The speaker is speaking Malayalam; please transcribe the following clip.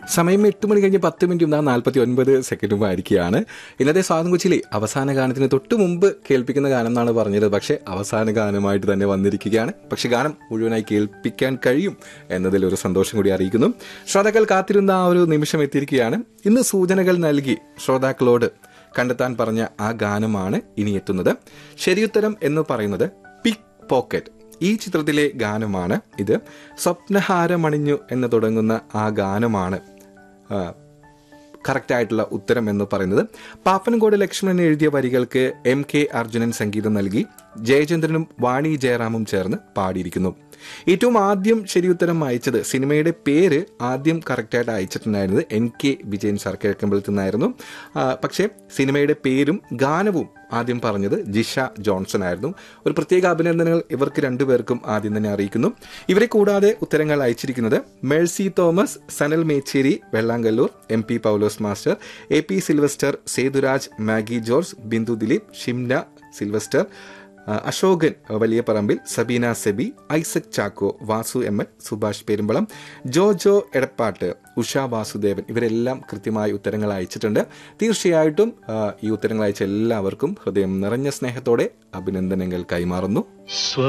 സമയം എട്ട് മണി കഴിഞ്ഞ് പത്ത് മിനിറ്റും നാ നാൽപ്പത്തി ഒൻപത് സെക്കൻഡും ആയിരിക്കുകയാണ് ഇന്നത്തെ സ്വാതം കൊച്ചിയിലെ അവസാന ഗാനത്തിന് തൊട്ട് മുമ്പ് കേൾപ്പിക്കുന്ന ഗാനം എന്നാണ് പറഞ്ഞത് പക്ഷേ അവസാന ഗാനമായിട്ട് തന്നെ വന്നിരിക്കുകയാണ് പക്ഷെ ഗാനം മുഴുവനായി കേൾപ്പിക്കാൻ കഴിയും എന്നതിൽ ഒരു സന്തോഷം കൂടി അറിയിക്കുന്നു ശ്രോതാക്കൾ കാത്തിരുന്ന ആ ഒരു നിമിഷം എത്തിയിരിക്കുകയാണ് ഇന്ന് സൂചനകൾ നൽകി ശ്രോതാക്കളോട് കണ്ടെത്താൻ പറഞ്ഞ ആ ഗാനമാണ് ഇനി എത്തുന്നത് ശരിയുത്തരം എന്ന് പറയുന്നത് പിക് പോക്കറ്റ് ഈ ചിത്രത്തിലെ ഗാനമാണ് ഇത് സ്വപ്നഹാരമണിഞ്ഞു എന്ന് തുടങ്ങുന്ന ആ ഗാനമാണ് ആ, കറക്റ്റായിട്ടുള്ള ഉത്തരം എന്ന് പറയുന്നത് പാപ്പനംകോട് ലക്ഷ്മണൻ എഴുതിയ വരികൾക്ക് എം കെ അർജുനൻ സംഗീതം നൽകി ജയചന്ദ്രനും വാണി ജയറാമും ചേർന്ന് പാടിയിരിക്കുന്നു ഏറ്റവും ആദ്യം ശരിയുത്തരം അയച്ചത് സിനിമയുടെ പേര് ആദ്യം കറക്റ്റായിട്ട് അയച്ചിട്ടുണ്ടായിരുന്നത് എൻ കെ വിജയൻ സാർ കിഴക്കമ്പലത്തു നിന്നായിരുന്നു ആ, പക്ഷേ സിനിമയുടെ പേരും ഗാനവും ആദ്യം പറഞ്ഞത് ജിഷ ജോൺസൺ ആയിരുന്നു ഒരു പ്രത്യേക അഭിനന്ദനങ്ങൾ ഇവർക്ക് രണ്ടുപേർക്കും ആദ്യം തന്നെ അറിയിക്കുന്നു ഇവരെ കൂടാതെ ഉത്തരങ്ങൾ അയച്ചിരിക്കുന്നത് Mercy Thomas Sanal Mecheri Vellangallur M P Paulose master A P Silvester Sethuraj Maggie George Bindu Dileep Shimna Silvester ആ, Ashokan Valiyaparambil Sabeena Seby Isaac Chacko Vasu M L Subhash Perumbalam Jojo Edappattu Usha Vasudevan ഇവരെല്ലാം കൃത്യമായ ഉത്തരങ്ങൾ അയച്ചിട്ടുണ്ട് തീർച്ചയായിട്ടും ആ, ഈ ഉത്തരങ്ങൾ അയച്ച എല്ലാവർക്കും ഹൃദയം നിറഞ്ഞ സ്നേഹത്തോടെ അഭിനന്ദനങ്ങൾ കൈമാറുന്നു